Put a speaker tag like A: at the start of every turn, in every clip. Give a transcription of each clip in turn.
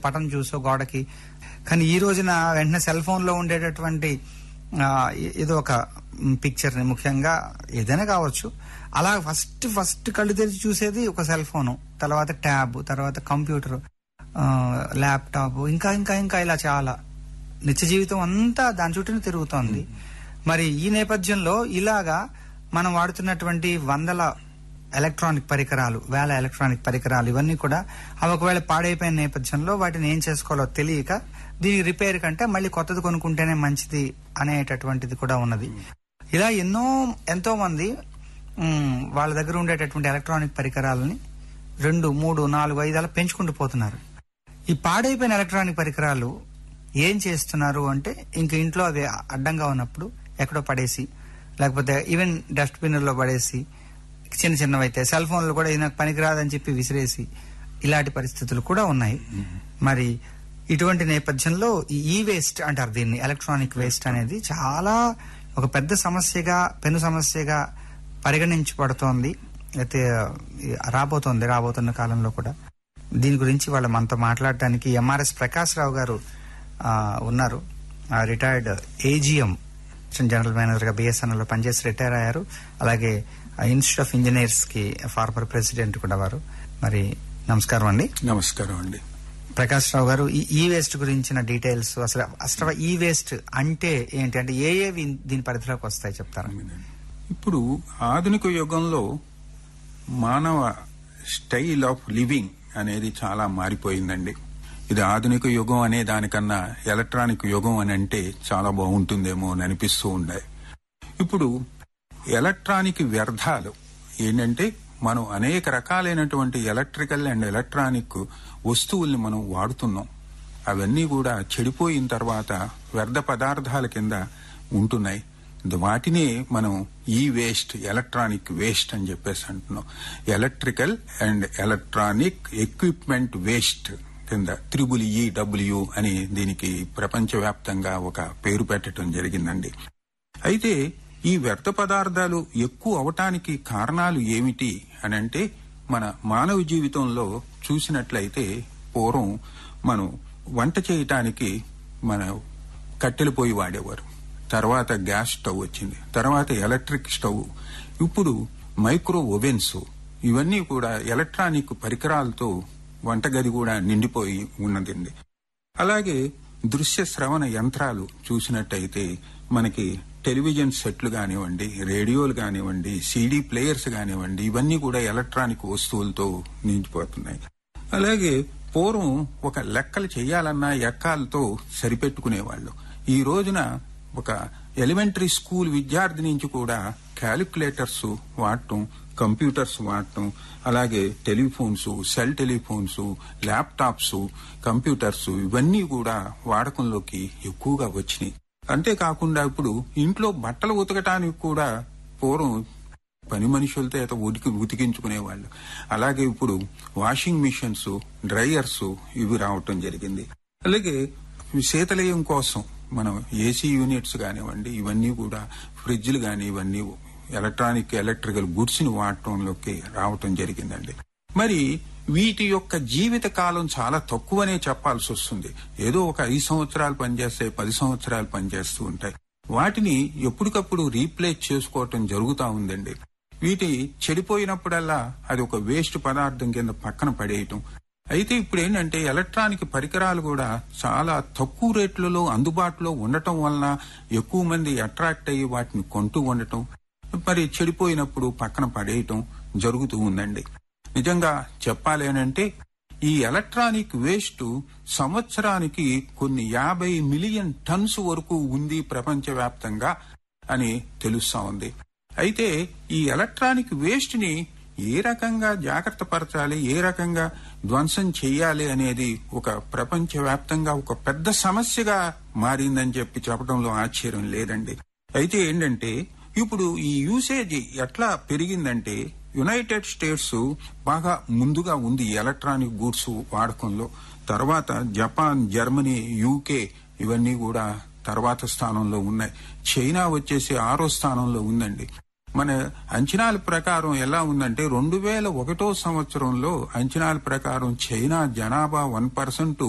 A: button చూసో గోడకి కానీ ఈ రోజున వెంటనే సెల్ ఫోన్ లో ఉండేటటువంటి ఆ, ఏదో ఒక పిక్చర్ ని ముఖ్యంగా ఏదైనా కావచ్చు అలా ఫస్ట్ ఫస్ట్ కళ్ళు తెరిచి చూసేది ఒక సెల్ ఫోను తర్వాత ట్యాబ్ తర్వాత కంప్యూటర్ ల్యాప్టాప్ ఇంకా ఇంకా ఇంకా ఇలా చాలా నిత్య జీవితం అంతా దాని చుట్టూనే తిరుగుతోంది మరి ఈ నేపథ్యంలో ఇలాగా మనం వాడుతున్నటువంటి వందల ఎలక్ట్రానిక్ పరికరాలు వేల ఎలక్ట్రానిక్ పరికరాలు ఇవన్నీ కూడా అవి ఒకవేళ పాడైపోయిన నేపథ్యంలో వాటిని ఏం చేసుకోవాలో తెలియక దీనికి రిపేర్ కంటే మళ్ళీ కొత్తది కొనుక్కుంటేనే మంచిది అనేటటువంటిది కూడా ఉన్నది ఇలా ఎన్నో ఎంతో మంది మ్, వాళ్ళ దగ్గర ఉండేటటువంటి ఎలక్ట్రానిక్ పరికరాలని రెండు మూడు నాలుగు ఐదు అలా పెంచుకుంటూ పోతున్నారు ఈ పాడైపోయిన ఎలక్ట్రానిక్ పరికరాలు ఏం చేస్తున్నారు అంటే ఇంక ఇంట్లో అవి అడ్డంగా ఉన్నప్పుడు ఎక్కడో పడేసి లేకపోతే ఈవెన్ డస్ట్బిన్ లో పడేసి చిన్న చిన్నవైతే సెల్ ఫోన్లు కూడా ఇది నాకు పనికిరాదని చెప్పి విసిరేసి ఇలాంటి పరిస్థితులు కూడా ఉన్నాయి మరి ఇటువంటి నేపథ్యంలో ఈ ఈ వేస్ట్ అంటారు దీన్ని ఎలక్ట్రానిక్ వేస్ట్ అనేది చాలా ఒక పెద్ద సమస్యగా పెను సమస్యగా పరిగణించబడుతోంది అయితే ఈ రాబోతోంది రాబోతున్న కాలంలో కూడా దీని గురించి వాళ్ళ మనతో మాట్లాడటానికి ఎంఆర్ఎస్ ప్రకాష్ రావు గారు ఆ, ఉన్నారు రిటైర్డ్ ఏజిఎం జనరల్ మేనేజర్ గా బిఎస్ఎన్ఎల్ లో పనిచేసి రిటైర్ అయ్యారు అలాగే ఇన్స్టిట్యూట్ ఆఫ్ ఇంజనీర్స్ కి ఫార్మర్ ప్రెసిడెంట్ కూడా వారు మరి నమస్కారం అండి
B: నమస్కారం అండి
A: ప్రకాష్ రావు గారు ఈ ఈ వేస్ట్ గురించిన డీటెయిల్స్ అసలు అసలు ఈ వేస్ట్ అంటే ఏంటి అంటే ఏ ఏ దీని పరిధిలోకి వస్తాయి చెప్తారా
B: ఇప్పుడు ఆధునిక యుగంలో మానవ స్టైల్ ఆఫ్ లివింగ్ అనేది చాలా మారిపోయిందండి ఇది ఆధునిక యుగం అనే దానికన్నా ఎలక్ట్రానిక్ యుగం అని అంటే చాలా బాగుంటుందేమో అని అనిపిస్తూ ఉండే ఇప్పుడు ఎలక్ట్రానిక్ వ్యర్థాలు ఏంటంటే మనం అనేక రకాలైనటువంటి ఎలక్ట్రికల్ అండ్ ఎలక్ట్రానిక్ వస్తువుల్ని మనం వాడుతున్నాం అవన్నీ కూడా చెడిపోయిన తర్వాత వ్యర్థ పదార్థాల కింద ఉంటున్నాయి వాటినే మనం ఈ వేస్ట్ ఎలక్ట్రానిక్ వేస్ట్ అని చెప్పేసి అంటున్నాం electrical and electronic equipment waste కింద త్రిబుల్ ఈడబ్ల్యూ అని దీనికి ప్రపంచవ్యాప్తంగా ఒక పేరు పెట్టడం జరిగిందండి అయితే ఈ వ్యర్థ పదార్థాలు ఎక్కువ అవటానికి కారణాలు ఏమిటి అని అంటే మన మానవ జీవితంలో చూసినట్లయితే పూర్వం మనం వంట చేయటానికి మన కట్టెల పొయ్యి వాడేవారు తర్వాత గ్యాస్ స్టవ్ వచ్చింది తర్వాత ఎలక్ట్రిక్ స్టవ్ ఇప్పుడు మైక్రో ఓవెన్స్ ఇవన్నీ కూడా ఎలక్ట్రానిక్ పరికరాలతో వంటగది కూడా నిండిపోయి ఉన్నదండి అలాగే దృశ్య శ్రవణ యంత్రాలు చూసినట్టయితే మనకి టెలివిజన్ సెట్లు కానివ్వండి రేడియోలు కానివ్వండి సీడీ ప్లేయర్స్ కానివ్వండి ఇవన్నీ కూడా ఎలక్ట్రానిక్ వస్తువులతో నిండిపోతున్నాయి అలాగే పూర్వం ఒక లెక్కలు చేయాలన్నా ఎక్కాలతో సరిపెట్టుకునేవాళ్ళు ఈ రోజున ఒక ఎలిమెంటరీ స్కూల్ విద్యార్థి నుంచి కూడా క్యాలిక్యులేటర్స్ వాడటం కంప్యూటర్స్ వాడటం అలాగే telephones cell telephones laptops computers ఇవన్నీ కూడా వాడకంలోకి ఎక్కువగా వచ్చినాయి అంతేకాకుండా ఇప్పుడు ఇంట్లో బట్టలు ఉతకటానికి కూడా పూర్వం పని మనుషులతో అయితే ఉతికి ఉతికించుకునేవాళ్ళు అలాగే ఇప్పుడు వాషింగ్ మిషన్స్ డ్రైయర్స్ ఇవి రావటం జరిగింది అలాగే శీతలయం కోసం మనం ఏసీ యూనిట్స్ కానివ్వండి ఇవన్నీ కూడా ఫ్రిడ్జ్లు కానీ ఇవన్నీ ఎలక్ట్రానిక్ ఎలక్ట్రికల్ గుడ్స్ ని వాడటంలోకి రావటం జరిగిందండి మరి వీటి యొక్క జీవిత కాలం చాలా తక్కువనే చెప్పాల్సి వస్తుంది ఏదో ఒక ఐదు సంవత్సరాలు పనిచేస్తాయి పది సంవత్సరాలు పనిచేస్తూ ఉంటాయి వాటిని ఎప్పటికప్పుడు రీప్లేస్ చేసుకోవటం జరుగుతూ ఉందండి వీటి చెడిపోయినప్పుడల్లా అది ఒక వేస్ట్ పదార్థం కింద పక్కన పడేయటం అయితే ఇప్పుడు ఏంటంటే ఎలక్ట్రానిక్ పరికరాలు కూడా చాలా తక్కువ రేట్లలో అందుబాటులో ఉండటం వలన ఎక్కువ మంది అట్రాక్ట్ అయ్యి వాటిని కొంటూ ఉండటం మరి చెడిపోయినప్పుడు పక్కన పడేయటం జరుగుతూ ఉందండి నిజంగా చెప్పాలి అంటే ఈ ఎలక్ట్రానిక్ వేస్ట్ సంవత్సరానికి కొన్ని యాభై మిలియన్ టన్స్ వరకు ఉంది ప్రపంచవ్యాప్తంగా అని తెలుస్తా ఉంది అయితే ఈ ఎలక్ట్రానిక్ వేస్ట్ ని ఏ రకంగా జాగ్రత్త పరచాలి ఏ రకంగా ధ్వంసం చేయాలి అనేది ఒక ప్రపంచవ్యాప్తంగా ఒక పెద్ద సమస్యగా మారిందని చెప్పి చెప్పడంలో ఆశ్చర్యం లేదండి అయితే ఏంటంటే ఇప్పుడు ఈ యూసేజ్ ఎట్లా పెరిగిందంటే యునైటెడ్ స్టేట్స్ బాగా ముందుగా ఉంది ఈ ఎలక్ట్రానిక్ గూడ్స్ వాడకంలో తర్వాత జపాన్ జర్మనీ యూకే ఇవన్నీ కూడా తర్వాత స్థానంలో ఉన్నాయి చైనా వచ్చేసి ఆరో స్థానంలో ఉందండి మన అంచనాల ప్రకారం ఎలా ఉందంటే రెండు వేల ఒకటో సంవత్సరంలో అంచనాల ప్రకారం చైనా జనాభా వన్ పర్సెంట్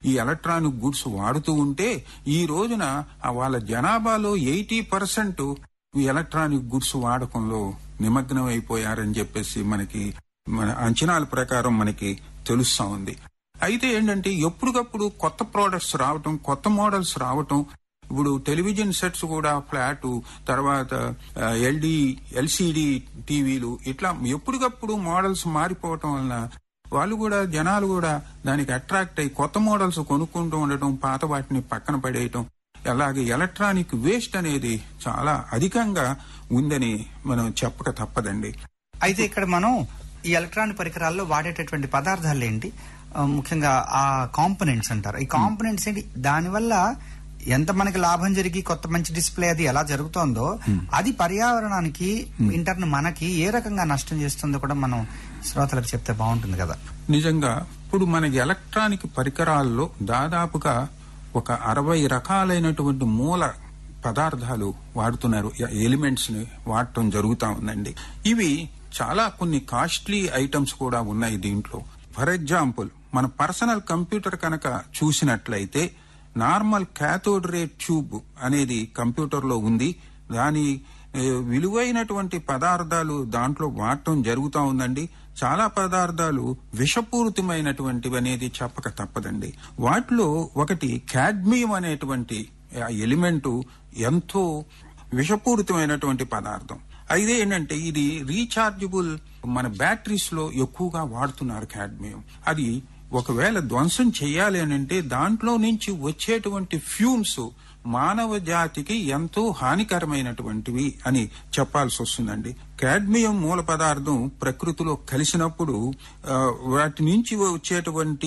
B: ఈ ఎలక్ట్రానిక్ గుడ్స్ వాడుతూ ఉంటే ఈ రోజున ఆ వాళ్ళ జనాభాలో ఎయిటీ పర్సెంట్ ఈ ఎలక్ట్రానిక్ గుడ్స్ వాడకంలో నిమగ్నం అయిపోయారని చెప్పేసి మనకి మన అంచనాల ప్రకారం మనకి తెలుస్తా ఉంది అయితే ఏంటంటే ఎప్పటికప్పుడు కొత్త ప్రోడక్ట్స్ రావటం కొత్త మోడల్స్ రావటం ఇప్పుడు టెలివిజన్ సెట్స్ కూడా ఫ్లాట్ తర్వాత ఎల్డి ఎల్సిడి టీవీలు ఇట్లా ఎప్పటికప్పుడు మోడల్స్ మారిపోవటం వలన వాళ్ళు కూడా జనాలు కూడా దానికి అట్రాక్ట్ అయ్యి కొత్త మోడల్స్ కొనుక్కుంటూ ఉండటం పాత వాటిని పక్కన పడేయటం అలాగే ఎలక్ట్రానిక్ వేస్ట్ అనేది చాలా అధికంగా ఉందని మనం చెప్పక తప్పదండి
A: అయితే ఇక్కడ మనం ఈ ఎలక్ట్రానిక్ పరికరాల్లో వాడేటటువంటి పదార్థాలు ఏంటి ఆ, ముఖ్యంగా ఆ కాంపనెంట్స్ అంటారు ఈ కాంపనెంట్స్ ఏంటి దానివల్ల ఎంత మనకి లాభం జరిగి కొత్త మంచి డిస్ప్లే అది ఎలా జరుగుతోందో అది పర్యావరణానికి ఇంటర్న్ మనకి ఏ రకంగా నష్టం చేస్తుందో కూడా మనం శ్రోతలకు చెప్తే బాగుంటుంది కదా
B: నిజంగా ఇప్పుడు మన ఎలక్ట్రానిక్ పరికరాల్లో దాదాపుగా ఒక అరవై రకాలైనటువంటి మూల పదార్థాలు వాడుతున్నారు ఎలిమెంట్స్ ని వాడటం జరుగుతా ఉందండి ఇవి చాలా కొన్ని కాస్ట్లీ ఐటమ్స్ కూడా ఉన్నాయి దీంట్లో ఫర్ ఎగ్జాంపుల్ మన పర్సనల్ కంప్యూటర్ కనుక చూసినట్లయితే నార్మల్ క్యాథోడ్ రే ట్యూబ్ అనేది కంప్యూటర్ లో ఉంది దాని ఏ, విలువైనటువంటి పదార్థాలు దాంట్లో వాడటం జరుగుతూ ఉందండి చాలా పదార్థాలు విషపూరితమైనటువంటివి అనేది చెప్పక తప్పదండి వాటిలో ఒకటి కాడ్మియం అనేటువంటి ఆ ఎలిమెంటు ఎంతో విషపూరితమైనటువంటి పదార్థం అయితే ఏంటంటే ఇది రీఛార్జబుల్ మన బ్యాటరీస్ లో ఎక్కువగా వాడుతున్నారు కాడ్మియం అది ఒకవేళ ధ్వంసం చేయాలి అని అంటే దాంట్లో నుంచి వచ్చేటువంటి ఫ్యూమ్స్ మానవ జాతికి ఎంతో హానికరమైనటువంటివి అని చెప్పాల్సి వస్తుందండి కాడ్మియం మూల పదార్థం ప్రకృతిలో కలిసినప్పుడు ఆ, వాటి నుంచి వచ్చేటువంటి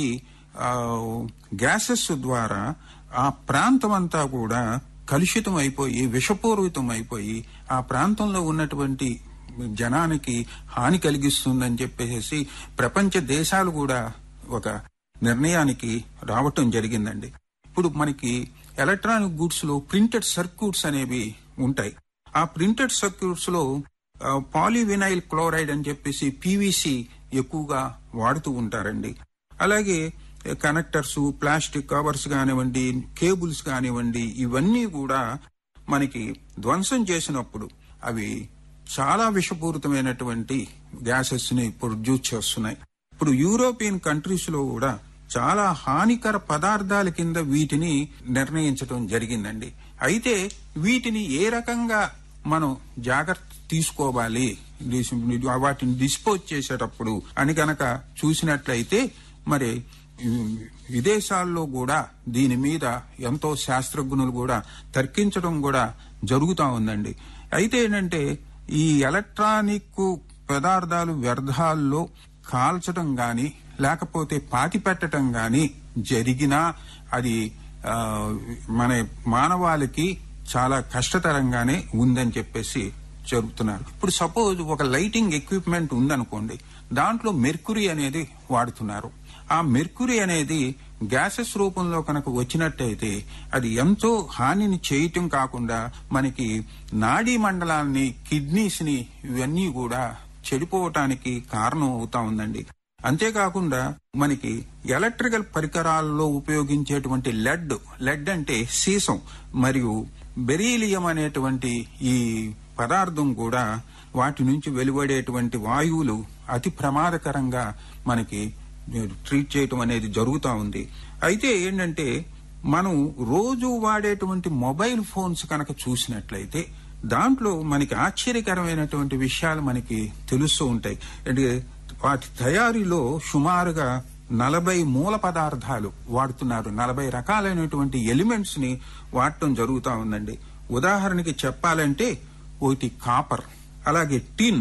B: గ్యాసెస్ ద్వారా ఆ ప్రాంతం అంతా కూడా కలుషితం అయిపోయి విషపూరితం అయిపోయి ఆ ప్రాంతంలో ఉన్నటువంటి జనానికి హాని కలిగిస్తుందని చెప్పేసి ప్రపంచ దేశాలు కూడా ఒక నిర్ణయానికి రావటం జరిగిందండి ఇప్పుడు మనకి ఎలక్ట్రానిక్ గూడ్స్ లో ప్రింటెడ్ సర్క్యూట్స్ అనేవి ఉంటాయి ఆ ప్రింటెడ్ సర్క్యూట్స్ లో పాలివినైల్ క్లోరైడ్ అని చెప్పేసి పీవీసీ ఎక్కువగా వాడుతూ ఉంటారండి అలాగే కనెక్టర్స్ ప్లాస్టిక్ కవర్స్ కానివ్వండి కేబుల్స్ కానివ్వండి ఇవన్నీ కూడా మనకి ధ్వంసం చేసినప్పుడు అవి చాలా విషపూరితమైనటువంటి గ్యాసెస్ ని ప్రొడ్యూస్ చేస్తున్నాయి ఇప్పుడు యూరోపియన్ కంట్రీస్ లో కూడా చాలా హానికర పదార్థాల కింద వీటిని నిర్ణయించడం జరిగిందండి అయితే వీటిని ఏ రకంగా మనం జాగ్రత్త తీసుకోవాలి డిస్- వాటిని డిస్పోజ్ చేసేటప్పుడు అని గనక చూసినట్లయితే మరి ఉమ్, విదేశాల్లో కూడా దీని మీద ఎంతో శాస్త్రజ్ఞులు కూడా తర్కించడం కూడా జరుగుతా ఉందండి అయితే ఏంటంటే ఈ ఎలక్ట్రానిక్ పదార్థాలు వ్యర్థాల్లో కాల్చడం గాని లేకపోతే పాతి పెట్టడం గాని జరిగినా అది ఆ, మన మానవాళికి చాలా కష్టతరంగానే ఉందని చెప్పేసి చెబుతున్నారు ఇప్పుడు సపోజ్ ఒక లైటింగ్ ఎక్విప్మెంట్ ఉందనుకోండి దాంట్లో మెర్కురీ అనేది వాడుతున్నారు ఆ మెర్కురీ అనేది గ్యాసెస్ రూపంలో కనుక వచ్చినట్టయితే అది ఎంతో హానిని చేయటం కాకుండా మనకి నాడీ మండలాన్ని కిడ్నీస్ ని ఇవన్నీ కూడా చెడిపోవటానికి కారణం అవుతా ఉందండి అంతేకాకుండా మనకి ఎలక్ట్రికల్ పరికరాల్లో ఉపయోగించేటువంటి లెడ్ లెడ్ అంటే సీసం మరియు బెరీలియం అనేటువంటి ఈ పదార్థం కూడా వాటి నుంచి వెలువడేటువంటి వాయువులు అతి ప్రమాదకరంగా మనకి ట్రీట్ చేయటం అనేది జరుగుతూ ఉంది అయితే ఏంటంటే మనం రోజు వాడేటువంటి మొబైల్ ఫోన్స్ కనుక చూసినట్లయితే దాంట్లో మనకి ఆశ్చర్యకరమైనటువంటి విషయాలు మనకి తెలుస్తూ ఉంటాయి అంటే వాటి తయారీలో సుమారుగా నలభై మూల పదార్థాలు వాడుతున్నారు నలభై రకాలైనటువంటి ఎలిమెంట్స్ ని వాడటం జరుగుతూ ఉందండి ఉదాహరణకి చెప్పాలంటే ఒకటి కాపర్ అలాగే tin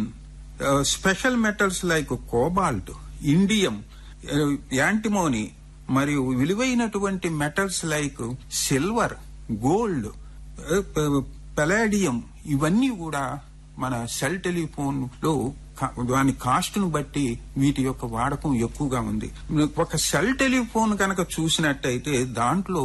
B: special metals like cobalt indium antimony మరియు విలువైనటువంటి metals like silver gold palladium ఇవన్నీ కూడా మన సెల్ టెలిఫోన్ లో కా- దాని కాస్ట్ ను బట్టి వీటి యొక్క వాడకం ఎక్కువగా ఉంది ఒక సెల్ టెలిఫోన్ కనుక చూసినట్టయితే దాంట్లో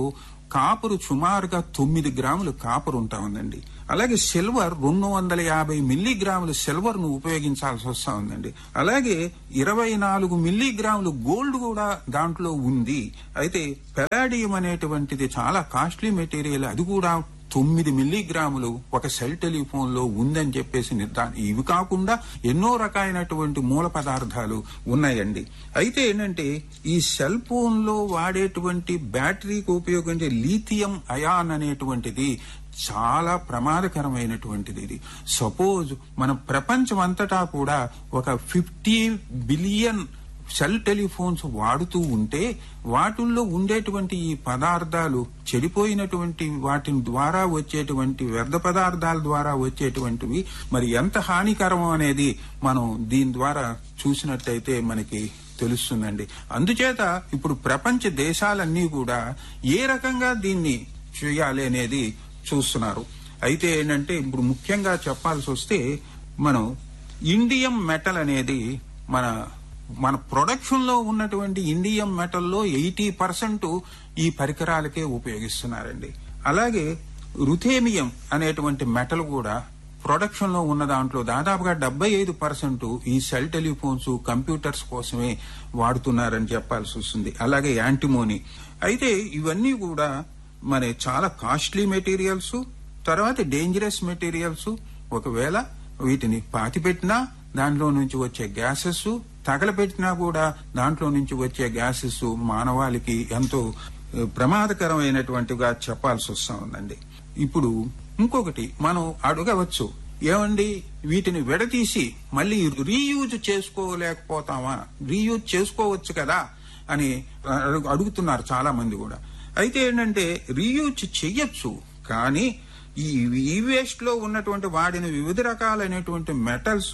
B: కాపరు సుమారుగా తొమ్మిది గ్రాములు కాపరు ఉంటా ఉందండి అలాగే సిల్వర్ రెండు వందల యాభై మిల్లీగ్రాముల సిల్వర్ ను ఉపయోగించాల్సి వస్తా ఉందండి అలాగే ఇరవై నాలుగు మిల్లీగ్రాములు గోల్డ్ కూడా దాంట్లో ఉంది అయితే పెలాడియం అనేటువంటిది చాలా కాస్ట్లీ మెటీరియల్ అది కూడా తొమ్మిది మిల్లీగ్రాములు ఒక సెల్ టెలిఫోన్ లో ఉందని చెప్పేసి నిర్ధారణ ఇవి కాకుండా ఎన్నో రకాలైనటువంటి మూల పదార్థాలు ఉన్నాయండి అయితే ఏంటంటే ఈ సెల్ ఫోన్ లో వాడేటువంటి బ్యాటరీకి ఉపయోగించే లీథియం అయాన్ అనేటువంటిది చాలా ప్రమాదకరమైనటువంటిది ఇది సపోజ్ మన ప్రపంచం అంతటా కూడా ఒక ఫిఫ్టీ బిలియన్ సెల్ టెలిఫోన్స్ వాడుతూ ఉంటే వాటిల్లో ఉండేటువంటి ఈ పదార్థాలు చెడిపోయినటువంటి వాటి ద్వారా వచ్చేటువంటి వ్యర్థ పదార్థాల ద్వారా వచ్చేటువంటివి మరి ఎంత హానికరం అనేది మనం దీని ద్వారా చూసినట్టయితే మనకి తెలుస్తుందండి అందుచేత ఇప్పుడు ప్రపంచ దేశాలన్నీ కూడా ఏ రకంగా దీన్ని చేయాలి అనేది చూస్తున్నారు అయితే ఏంటంటే ఇప్పుడు ముఖ్యంగా చెప్పాల్సి వస్తే మనం ఇండియం మెటల్ అనేది మన మన ప్రొడక్షన్ లో ఉన్నటువంటి ఇండియం మెటల్లో ఎయిటీ పర్సెంట్ ఈ పరికరాలకే ఉపయోగిస్తున్నారండి అలాగే రుథేమియం అనేటువంటి మెటల్ కూడా ప్రొడక్షన్ లో ఉన్న దాంట్లో దాదాపుగా డెబ్బై ఐదు పర్సెంట్ ఈ సెల్ టెలిఫోన్స్ కంప్యూటర్స్ కోసమే వాడుతున్నారని చెప్పాల్సి వస్తుంది అలాగే యాంటిమోని అయితే ఇవన్నీ కూడా మరి చాలా కాస్ట్లీ మెటీరియల్స్ తర్వాత డేంజరస్ మెటీరియల్స్ ఒకవేళ వీటిని పాతిపెట్టినా దాంట్లో నుంచి వచ్చే గ్యాసెస్ తగలబెట్టినా కూడా దాంట్లో నుంచి వచ్చే గ్యాసెస్ మానవాళికి ఎంతో ఏ, ప్రమాదకరమైనటువంటిగా చెప్పాల్సి వస్తా ఉందండి ఇప్పుడు ఇంకొకటి మనం అడగవచ్చు ఏమండి వీటిని విడదీసి మళ్ళీ రీయూజ్ చేసుకోలేకపోతామా రీయూజ్ చేసుకోవచ్చు కదా అని అడుగు- అడుగుతున్నారు చాలా మంది కూడా అయితే ఏంటంటే రీయూజ్ చెయ్యొచ్చు కానీ ఈ ఈ వేస్ట్ లో ఉన్నటువంటి వాడిన వివిధ రకాలైనటువంటి మెటల్స్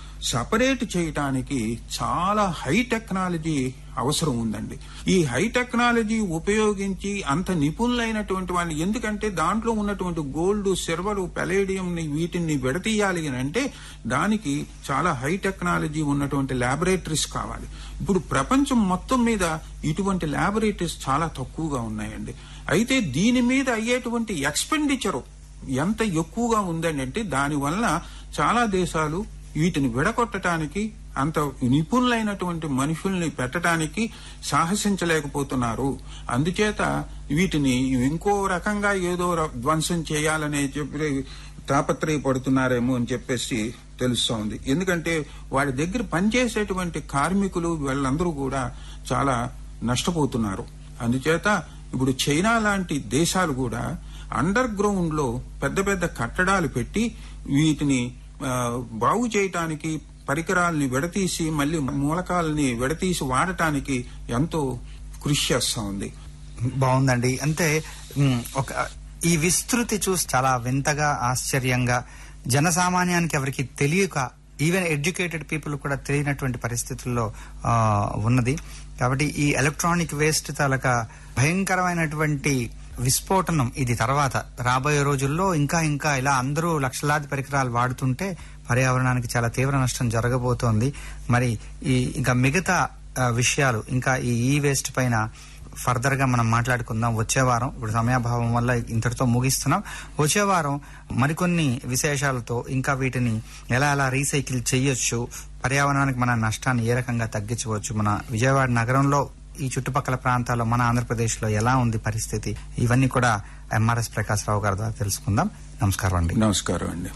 B: సపరేట్ చేయటానికి చాలా హై టెక్నాలజీ అవసరం ఉందండి ఈ హై టెక్నాలజీ ఉపయోగించి అంత నిపుణులైనటువంటి వాళ్ళు ఎందుకంటే దాంట్లో ఉన్నటువంటి గోల్డ్ సిల్వర్ పెలేడియం ని వీటిని విడతీయాలి అని అంటే దానికి చాలా హై టెక్నాలజీ ఉన్నటువంటి ల్యాబొరేటరీస్ కావాలి ఇప్పుడు ప్రపంచం మొత్తం మీద ఇటువంటి ల్యాబొరేటరీస్ చాలా తక్కువగా ఉన్నాయండి అయితే దీని మీద అయ్యేటువంటి ఎక్స్పెండిచరు ఎంత ఎక్కువగా ఉందండి అంటే దానివల్ల చాలా దేశాలు వీటిని విడగొట్టడానికి అంత నిపుణులైనటువంటి మనుషుల్ని పెట్టడానికి సాహసించలేకపోతున్నారు అందుచేత వీటిని ఇంకో రకంగా ఏదో ర- ధ్వంసం చేయాలనే చెప్పి తాపత్రయపడుతున్నారేమో అని చెప్పేసి తెలుస్తోంది ఎందుకంటే వాడి దగ్గర పనిచేసేటువంటి కార్మికులు వీళ్ళందరూ కూడా చాలా నష్టపోతున్నారు అందుచేత ఇప్పుడు చైనా లాంటి దేశాలు కూడా అండర్ గ్రౌండ్ లో పెద్ద పెద్ద కట్టడాలు పెట్టి వీటిని ఆ, బాగు చేయటానికి పరికరాలని విడతీసి మళ్ళీ మూలకాలని విడతీసి వాడటానికి ఎంతో కృషి చేస్తా ఉంది
A: బాగుందండి అంటే మ్, ఒక ఈ విస్తృతి చూసి చాలా వింతగా ఆశ్చర్యంగా జనసామాన్యానికి ఎవరికి తెలియక ఈవెన్ ఎడ్యుకేటెడ్ పీపుల్ కూడా తెలియనటువంటి పరిస్థితుల్లో ఆ, ఉన్నది కాబట్టి ఈ ఎలక్ట్రానిక్ వేస్ట్ తాలక భయంకరమైనటువంటి విస్ఫోటనం ఇది తర్వాత రాబోయే రోజుల్లో ఇంకా ఇంకా ఇలా అందరూ లక్షలాది పరికరాలు వాడుతుంటే పర్యావరణానికి చాలా తీవ్ర నష్టం జరగబోతోంది మరి ఈ ఇంకా మిగతా ఆ, విషయాలు ఇంకా ఈ ఈ వేస్ట్ పైన ఫర్దర్ గా మనం మాట్లాడుకుందాం వచ్చే వారం ఇప్పుడు సమయాభావం వల్ల ఇంతటితో ముగిస్తున్నాం వచ్చే వారం మరికొన్ని విశేషాలతో ఇంకా వీటిని ఎలా ఎలా రీసైకిల్ చేయొచ్చు పర్యావరణానికి మన నష్టాన్ని ఏ రకంగా తగ్గించవచ్చు మన విజయవాడ నగరంలో ఈ చుట్టుపక్కల ప్రాంతాల్లో మన ఆంధ్రప్రదేశ్ లో ఎలా ఉంది పరిస్థితి ఇవన్నీ కూడా ఎంఆర్ఎస్ ప్రకాశ్ రావు గారి ద్వారా తెలుసుకుందాం నమస్కారం అండి
B: నమస్కారం అండి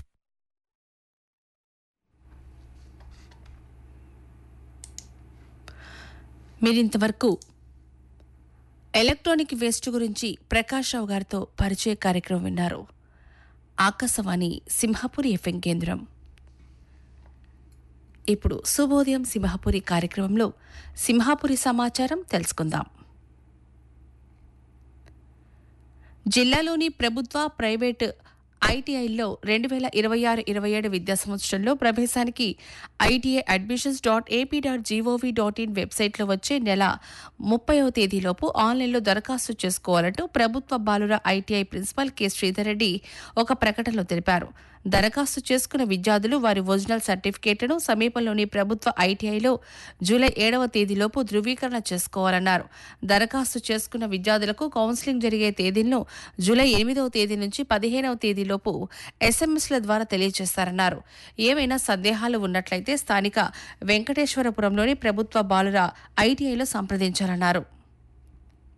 C: మీరింతవరకు ఎలక్ట్రానిక్ వేస్ట్ గురించి ప్రకాష్ రావు గారితో పరిచయ కార్యక్రమం విన్నారు ఆకాశవాణి సింహపురి ఎఫ్ఎం కేంద్రం ఇప్పుడు శుభోదయం సింహపురి కార్యక్రమంలో సింహాపురి సమాచారం తెలుసుకుందాం జిల్లాలోని ప్రభుత్వ ప్రైవేటు ఐటీఐల్లో రెండు వేల ఇరవై ఆరు ఇరవై ఏడు విద్యా సంవత్సరంలో ప్రవేశానికి ITI admissions dot AP dot GOV dot in వెబ్సైట్లో వచ్చే నెల ముప్పైవ తేదీలోపు ఆన్లైన్లో దరఖాస్తు చేసుకోవాలంటూ ప్రభుత్వ బాలుర ITI principal K Sridhar Reddy ఒక ప్రకటనలో తెలిపారు దరఖాస్తు చేసుకున్న విద్యార్థులు వారి ఒరిజినల్ సర్టిఫికేట్ను సమీపంలోని ప్రభుత్వ ఐటీఐలో జూలై ఏడవ తేదీలోపు ధృవీకరణ చేసుకోవాలన్నారు దరఖాస్తు చేసుకున్న విద్యార్థులకు కౌన్సిలింగ్ జరిగే తేదీలను జూలై ఎనిమిదవ తేదీ నుంచి పదిహేనవ తేదీలోపు ఎస్ఎంఎస్ల ద్వారా తెలియజేస్తారన్నారు ఏమైనా సందేహాలు ఉన్నట్లయితే స్థానిక వెంకటేశ్వరపురంలోని ప్రభుత్వ బాలుర ఐటీఐలో సంప్రదించాలన్నారు